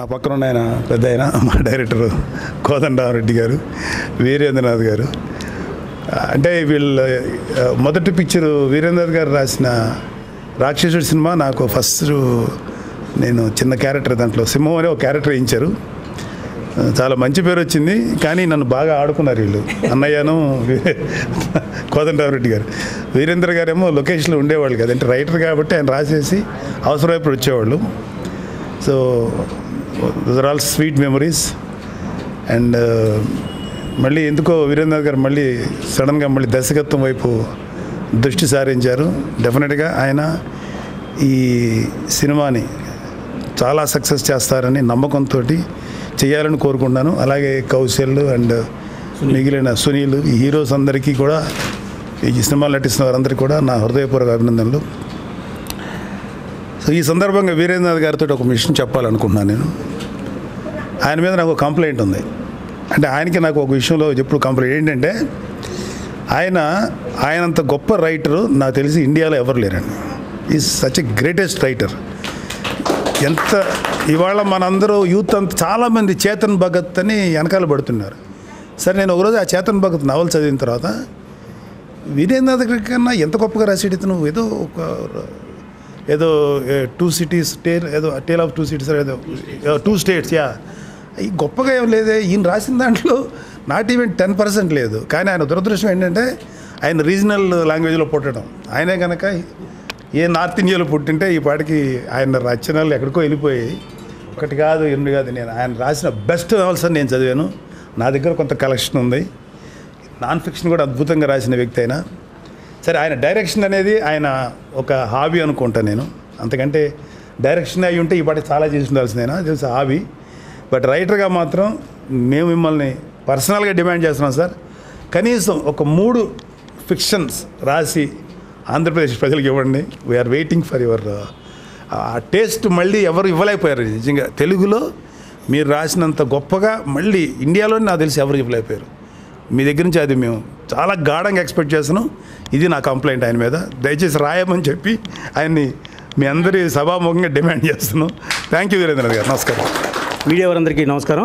నా పక్కన ఉన్న ఆయన పెద్ద ఆయన మా డైరెక్టర్ కోదండరామరెడ్డి గారు వీరేంద్రనాథ్ గారు అంటే వీళ్ళ ఆ, మొదటి పిక్చర్ వీరేంద్రనాథ్ గారు రాసిన రాక్షసుడి సినిమా నాకు ఫస్ట్ నేను చిన్న క్యారెక్టర్ దాంట్లో సింహం అనే ఒక క్యారెక్టర్ వేయించారు ఆ, చాలా మంచి పేరు వచ్చింది కానీ నన్ను బాగా ఆడుకున్నారు వీళ్ళు అన్నయ్యను వీ- కోదండరామరెడ్డి గారు వీరేంద్ర గారేమో లొకేషన్లో ఉండేవాళ్ళు కదా అంటే రైటర్ కాబట్టి ఆయన రాసేసి అవసరమైనప్పుడు వచ్చేవాళ్ళు so there all sweet memories and మళ్ళీ ఎందుకో వీరేంద్ర గారు మళ్ళీ సడన్గా మళ్ళీ దర్శకత్వం వైపు దృష్టి సారించారు డెఫినెట్గా ఆయన ఈ సినిమాని చాలా సక్సెస్ చేస్తారని నమ్మకంతో చేయాలని కోరుకుంటున్నాను అలాగే కౌశల్ అండ్ మిగిలిన సునీల్ ఈ హీరోస్ అందరికీ కూడా ఈ సినిమాలు నటిస్తున్న వారందరికీ కూడా నా హృదయపూర్వక అభినందనలు సో ఈ సందర్భంగా వీరేంద్రనాథ్ గారితో ఒక విషయం చెప్పాలనుకుంటున్నాను నేను ఆయన మీద నాకు ఒక కంప్లైంట్ ఉంది అంటే ఆయనకి నాకు ఒక విషయంలో ఎప్పుడు కంప్లైంట్ ఏంటంటే ఆయన ఆయనంత గొప్ప రైటరు నాకు తెలిసి ఇండియాలో ఎవరు లేరండి is such a greatest writer ఎంత ఇవాళ మనందరూ యూత్ అంత చాలామంది చేతన్ భగత్ అని వెనకాల పడుతున్నారు సరే నేను ఒకరోజు ఆ చేతన్ భగత్ నవల్ చదివిన తర్వాత వీరేంద్రనాథ్ గారి కన్నా ఎంత గొప్పగా రాసాడు ఇతను ఏదో ఒక ఏదో టూ సిటీస్ టేల్ ఏదో టేల్ ఆఫ్ టూ సిటీస్ ఏదో టూ స్టేట్స్ యా ఈ గొప్పగా ఏం లేదే ఈయన రాసిన దాంట్లో నాట్ ఈవెన్ టెన్ పర్సెంట్ లేదు కానీ ఆయన దురదృష్టం ఏంటంటే ఆయన రీజనల్ లాంగ్వేజ్లో పుట్టడం ఆయనే కనుక ఏ నార్త్ ఇండియాలో పుట్టింటే ఈ పాటికి ఆయన రచనలు ఎక్కడికో వెళ్ళిపోయాయి ఒకటి కాదు ఎనిమిది కాదు నేను ఆయన రాసిన బెస్ట్ నవల్స్ అని నేను చదివాను నా దగ్గర కొంత కలెక్షన్ ఉంది నాన్ ఫిక్షన్ కూడా అద్భుతంగా రాసిన వ్యక్తి అయినా సరే ఆయన డైరెక్షన్ అనేది ఆయన ఒక హాబీ అనుకుంటా నేను అంతకంటే డైరెక్షన్ అయి ఉంటే ఈ పాటి చాలా చేసి ఉండాల్సిందేనా తెలుసు హాబీ బట్ రైటర్గా మాత్రం మేము మిమ్మల్ని పర్సనల్గా డిమాండ్ చేస్తున్నాం సార్ కనీసం ఒక మూడు ఫిక్షన్స్ రాసి ఆంధ్రప్రదేశ్ ప్రజలకు ఇవ్వండి we're waiting for your uh taste మళ్ళీ ఎవరు ఇవ్వలేకపోయారు నిజంగా తెలుగులో మీరు రాసినంత గొప్పగా మళ్ళీ ఇండియాలోనే నాకు తెలిసి ఎవరు ఇవ్వలేకపోయారు మీ దగ్గర నుంచి అది మేము చాలా గాఢంగా ఎక్స్పెక్ట్ చేస్తున్నాం ఇది నా కంప్లైంట్ ఆయన మీద దయచేసి రాయమని చెప్పి ఆయన్ని మీ అందరి సభాముఖంగా డిమాండ్ చేస్తున్నాం థ్యాంక్ యూ వీరేంద్ర గారు నమస్కారం మీడియా వారందరికీ నమస్కారం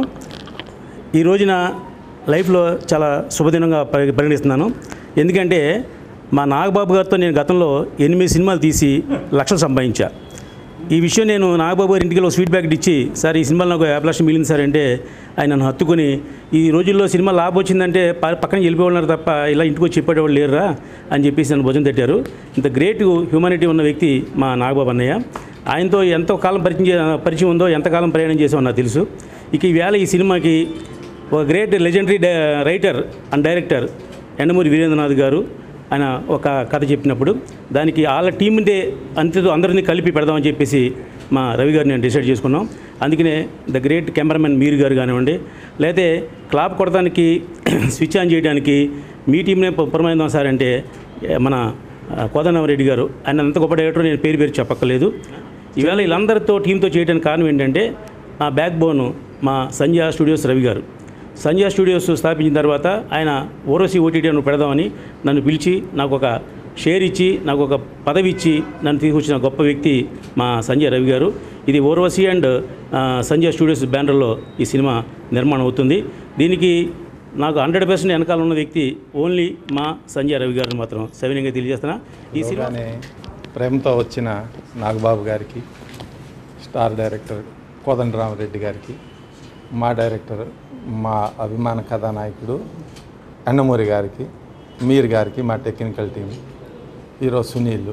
ఈ రోజున లైఫ్లో చాలా శుభదినంగా పరి పరిగణిస్తున్నాను ఎందుకంటే మా నాగబాబు గారితో నేను గతంలో ఎనిమిది సినిమాలు తీసి లక్షలు సంపాదించా ఈ విషయం నేను నాగబాబు గారి ఇంటికి వెళ్ళి ఒక స్వీట్ ప్యాకెట్ ఇచ్చి సార్ ఈ సినిమాలో నాకు యాభై లక్షలు మిగిలింది సార్ అంటే ఆయన నన్ను హత్తుకొని ఈ రోజుల్లో సినిమా లాభం వచ్చిందంటే ప- పక్కన వెళ్ళిపోవాలన్నారు తప్ప ఇలా ఇంటికి వచ్చి చెప్పేవాళ్ళు లేరురా అని చెప్పేసి నన్ను భుజం తట్టారు ఇంత గ్రేట్ హ్యూమానిటీ ఉన్న వ్యక్తి మా నాగబాబు అన్నయ్య ఆయనతో ఎంతో కాలం పరిచయం చే- పరిచయం ఉందో ఎంతకాలం ప్రయాణం చేసామో నాకు తెలుసు ఇక ఈవేళ ఈ సినిమాకి ఒక great legendary writer and director Yandamuri Veerendranath గారు ఆయన ఒక కథ చెప్పినప్పుడు దానికి వాళ్ళ టీమ్దే అంతతో అందరినీ కలిపి పెడదామని చెప్పేసి మా రవి గారిని నేను డిసైడ్ చేసుకున్నాం అందుకనే ద గ్రేట్ కెమెరామెన్ మీరు గారు కానివ్వండి లేకపోతే క్లాప్ కొడటానికి స్విచ్ ఆన్ చేయడానికి మీ టీంనే పురమైందాం సార్ అంటే ఏ, మన కోదండరామరెడ్డి గారు ఆయన అంత గొప్ప డైరెక్టర్ నేను పేరు పేరు చెప్పక్కర్లేదు ఈవేళ వీళ్ళందరితో టీంతో చేయడానికి కారణం ఏంటంటే నా బ్యాక్ బోన్ మా సంజయ్ స్టూడియోస్ రవి గారు సంజయ్ స్టూడియోస్ స్థాపించిన తర్వాత ఆయన ఓరోసి ఓటీటీ అని పెడదామని నన్ను పిలిచి నాకు ఒక షేర్ ఇచ్చి నాకు ఒక పదవి ఇచ్చి నన్ను తీసుకొచ్చిన గొప్ప వ్యక్తి మా సంజయ్ రవి గారు ఇది ఓర్వసి అండ్ ఆ, సంజయ్ స్టూడియోస్ బ్యానర్లో ఈ సినిమా నిర్మాణం అవుతుంది దీనికి నాకు హండ్రెడ్ పర్సెంట్ వెనకాల ఉన్న వ్యక్తి ఓన్లీ మా సంజయ్ రవి గారిని మాత్రం సవినయంగా తెలియజేస్తున్నా ఈ సినిమా అలానే ప్రేమతో వచ్చిన నాగబాబు గారికి స్టార్ డైరెక్టర్ కోదండరామరెడ్డి గారికి మా డైరెక్టర్ మా అభిమాన కథానాయకుడు అన్నమూరి గారికి మీర్ గారికి మా technical team hero Sunil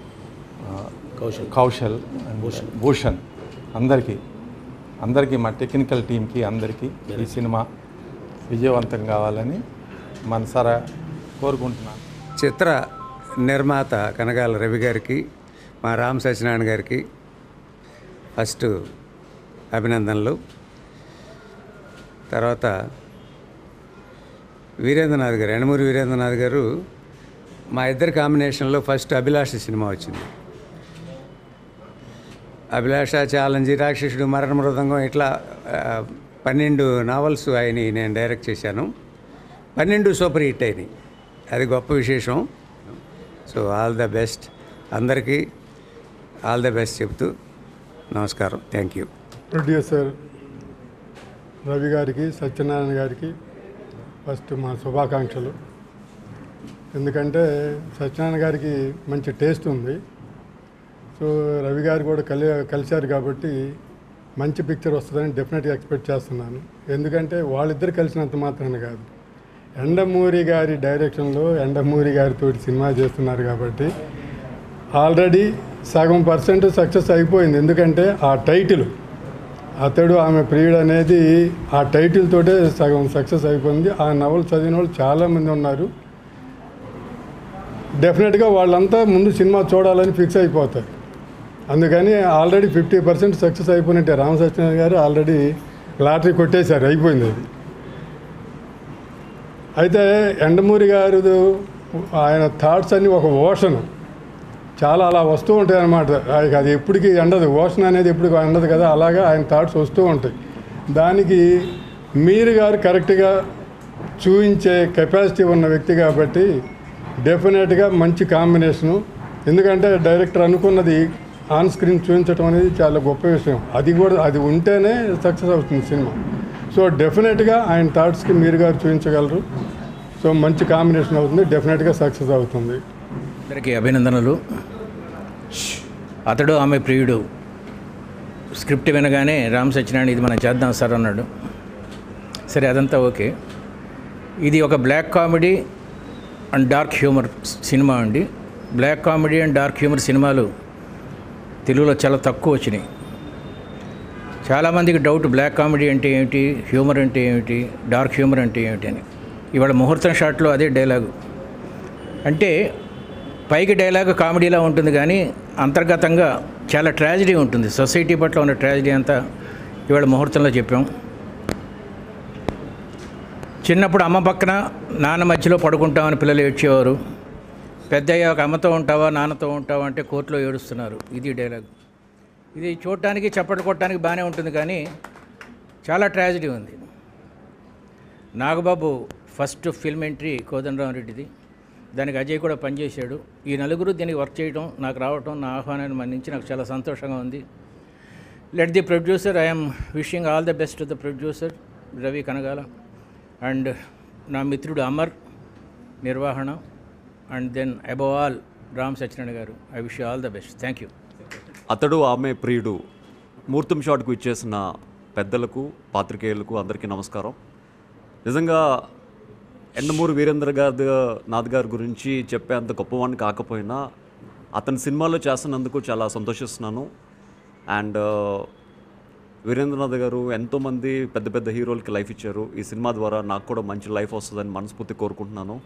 Kaushal Kaushal and Bhushan అందరికీ అందరికీ మా టెక్నికల్ టీంకి అందరికీ ఈ సినిమా విజయవంతం కావాలని మనసారా కోరుకుంటున్నాను చిత్ర నిర్మాత కనగాల రవి గారికి మా రామ్ సత్యనారాయణ గారికి ఫస్ట్ అభినందనలు తర్వాత వీరేంద్రనాథ్ గారు ఎండమూరి వీరేంద్రనాథ్ గారు మా ఇద్దరి కాంబినేషన్లో ఫస్ట్ అభిలాష సినిమా వచ్చింది అభిలాష ఛాలెంజ్ రాక్షసుడు మరణ మృదంగం ఇట్లా ఆ, పన్నెండు నావల్స్ ఆయన నేను డైరెక్ట్ చేశాను పన్నెండు సూపర్ హిట్ అయినాయి అది గొప్ప విశేషం సో ఆల్ ద బెస్ట్ అందరికీ ఆల్ ద బెస్ట్ చెప్తూ నమస్కారం థ్యాంక్ యూ ప్రొడ్యూసర్ రవి గారికి సత్యనారాయణ గారికి ఫస్ట్ మా శుభాకాంక్షలు ఎందుకంటే సత్యనారాయణ గారికి మంచి టేస్ట్ ఉంది సో రవి గారు కూడా కలి కలిశారు కాబట్టి మంచి పిక్చర్ వస్తుందని డెఫినెట్గా ఎక్స్పెక్ట్ చేస్తున్నాను ఎందుకంటే వాళ్ళిద్దరు కలిసినంత మాత్రాన కాదు ఎండమూరి గారి డైరెక్షన్లో ఎండమూరి గారితో సినిమా చేస్తున్నారు కాబట్టి ఆల్రెడీ సగం పర్సెంట్ సక్సెస్ అయిపోయింది ఎందుకంటే ఆ టైటిల్ అతడు ఆమె ప్రియుడు అనేది ఆ టైటిల్ తోటే సగం సక్సెస్ అయిపోయింది ఆ నవల చదివిన వాళ్ళు చాలామంది ఉన్నారు డెఫినెట్గా వాళ్ళంతా ముందు సినిమా చూడాలని ఫిక్స్ అయిపోతారు అందుకని ఆల్రెడీ ఫిఫ్టీ పర్సెంట్ సక్సెస్ అయిపోయినట్టే రామ సత్యనారాయణ గారు ఆల్రెడీ లాటరీ కొట్టేశారు అయిపోయింది అది అయితే ఎండమూరి గారు ఆయన థాట్స్ అన్నీ ఒక ఓషన్ చాలా అలా వస్తూ ఉంటాయి అన్నమాట ఆయనకి అది ఎప్పటికీ ఎండదు ఓషన్ అనేది ఎప్పటికీ ఎండదు కదా అలాగా ఆయన థాట్స్ వస్తూ ఉంటాయి దానికి మీరు గారు కరెక్ట్గా చూపించే కెపాసిటీ ఉన్న వ్యక్తి కాబట్టి డెఫినెట్గా మంచి కాంబినేషను ఎందుకంటే డైరెక్టర్ అనుకున్నది ఆన్ స్క్రీన్ చూపించడం అనేది చాలా గొప్ప విషయం అది కూడా అది ఉంటేనే సక్సెస్ అవుతుంది సినిమా సో డెఫినెట్గా ఆయన థాట్స్కి మీరు గారు చూపించగలరు సో మంచి కాంబినేషన్ అవుతుంది డెఫినెట్గా సక్సెస్ అవుతుంది అందరికీ అభినందనలు అతడు ఆమె ప్రియుడు స్క్రిప్ట్ వినగానే రామ్ సత్యనారాయణ ఇది మనం చేద్దాం సార్ అన్నాడు సరే అదంతా ఓకే ఇది ఒక black comedy and dark humour cinema అండి black comedy and dark humour సినిమాలు తెలుగులో చాలా తక్కువ వచ్చినాయి చాలామందికి డౌట్ బ్లాక్ కామెడీ అంటే ఏమిటి హ్యూమర్ అంటే ఏమిటి డార్క్ హ్యూమర్ అంటే ఏమిటి అని ఇవాళ ముహూర్తం షాట్లో అదే డైలాగు అంటే పైకి డైలాగ్ కామెడీలా ఉంటుంది కానీ అంతర్గతంగా చాలా ట్రాజిడీ ఉంటుంది సొసైటీ పట్ల ఉన్న ట్రాజిడీ అంతా ఇవాళ ముహూర్తంలో చెప్పాం చిన్నప్పుడు అమ్మ పక్కన నాన్న మధ్యలో పడుకుంటామని పిల్లలు ఏడ్చేవారు పెద్ద అయ్యాక అమ్మతో ఉంటావా నాన్నతో ఉంటావా అంటే కోర్టులో ఏడుస్తున్నారు ఇది డైలాగ్ ఇది చూడటానికి చప్పట్లు కొట్టడానికి బాగానే ఉంటుంది కానీ చాలా ట్రాజిడీ ఉంది నాగబాబు ఫస్ట్ ఫిల్మ్ ఎంట్రీ కోదండరామరెడ్డిది దానికి అజయ్ కూడా పనిచేశాడు ఈ నలుగురు దీనికి వర్క్ చేయడం నాకు రావటం నా ఆహ్వానాన్ని మన్నించి నాకు చాలా సంతోషంగా ఉంది let the producer I'm wishing all the best the producer Ravi Kanagala and నా మిత్రుడు అమర్ నిర్వహణ and then above all Ram Satyanarayana గారు I wish all the best thank you అతడు ఆమె ప్రియుడు ముహూర్తం షాట్కు ఇచ్చేసిన పెద్దలకు పాత్రికేయులకు అందరికీ నమస్కారం నిజంగా ఎండమూరి వీరేంద్ర గారి నాథ్ గారి గురించి చెప్పేంత గొప్పవాడిని కాకపోయినా అతని సినిమాలో చేస్తున్నందుకు చాలా సంతోషిస్తున్నాను అండ్ వీరేంద్రనాథ్ గారు ఎంతోమంది పెద్ద పెద్ద హీరోలకి లైఫ్ ఇచ్చారు ఈ సినిమా ద్వారా నాకు కూడా మంచి లైఫ్ వస్తుందని మనస్ఫూర్తి కోరుకుంటున్నాను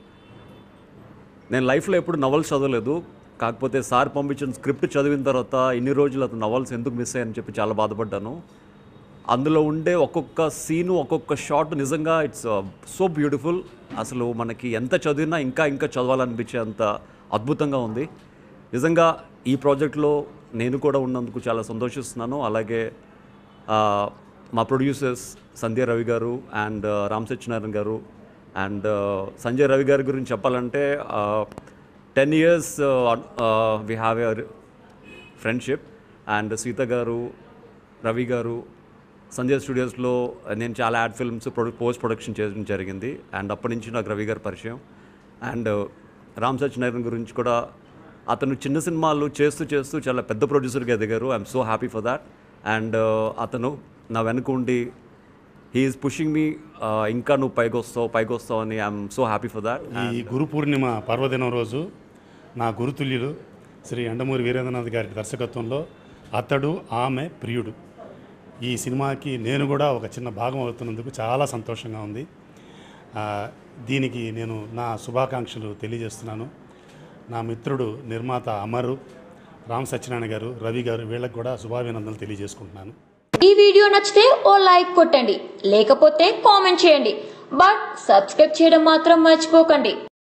నేను లైఫ్లో ఎప్పుడు నవల్స్ చదవలేదు కాకపోతే సార్ పంపించిన స్క్రిప్ట్ చదివిన తర్వాత ఇన్ని రోజులు అతను నవల్స్ ఎందుకు మిస్ అయ్యాయని చెప్పి చాలా బాధపడ్డాను అందులో ఉండే ఒక్కొక్క సీను ఒక్కొక్క షాట్ నిజంగా ఇట్స్ సో బ్యూటిఫుల్ అసలు మనకి ఎంత చదివినా ఇంకా ఇంకా చదవాలనిపించే అంత అద్భుతంగా ఉంది నిజంగా ఈ ప్రాజెక్ట్లో నేను కూడా ఉన్నందుకు చాలా సంతోషిస్తున్నాను అలాగే ఆ, మా ప్రొడ్యూసర్స్ సంధ్య రవి గారు అండ్ రామ్ సత్యనారాయణ గారు అండ్ సంజయ్ రవి గారి గురించి చెప్పాలంటే ten years we have a friendship and Seetha గారు రవి గారు సంజయ్ స్టూడియోస్లో నేను చాలా యాడ్ ఫిల్మ్స్ ప్రొడక్ పోస్ట్ ప్రొడక్షన్ చేయడం జరిగింది అండ్ అప్పటి నుంచి నాకు రవి గారి పరిచయం అండ్ రామ్ సత్యనారాయణ గురించి కూడా అతను చిన్న సినిమాలు చేస్తూ చేస్తూ చాలా పెద్ద ప్రొడ్యూసర్గా ఎదిగారు I'm so happy for that and అతను నా వెనుక ఉండి హీఈస్ పుషింగ్ మీ ఇంకా నువ్వు పైకి వస్తావు పైకి వస్తావు అని I'm so happy for that ఈ గురు పూర్ణిమ పర్వదినం రోజు నా గురుతుల్యులు శ్రీ ఎండమూరి వీరేంద్రనాథ్ గారి దర్శకత్వంలో అతడు ఆమె ప్రియుడు ఈ సినిమాకి నేను కూడా ఒక చిన్న భాగం అవుతున్నందుకు చాలా సంతోషంగా ఉంది ఆ, దీనికి నేను నా శుభాకాంక్షలు తెలియజేస్తున్నాను నా మిత్రుడు నిర్మాత అమరు రామ్ సత్యనారాయణ గారు రవి గారు వీళ్ళకి కూడా శుభాభినందనలు తెలియజేసుకుంటున్నాను ఈ వీడియో నచ్చితే ఓ లైక్ కొట్టండి లేకపోతే కామెంట్ చేయండి బట్ సబ్స్క్రైబ్ చేయడం మాత్రం మర్చిపోకండి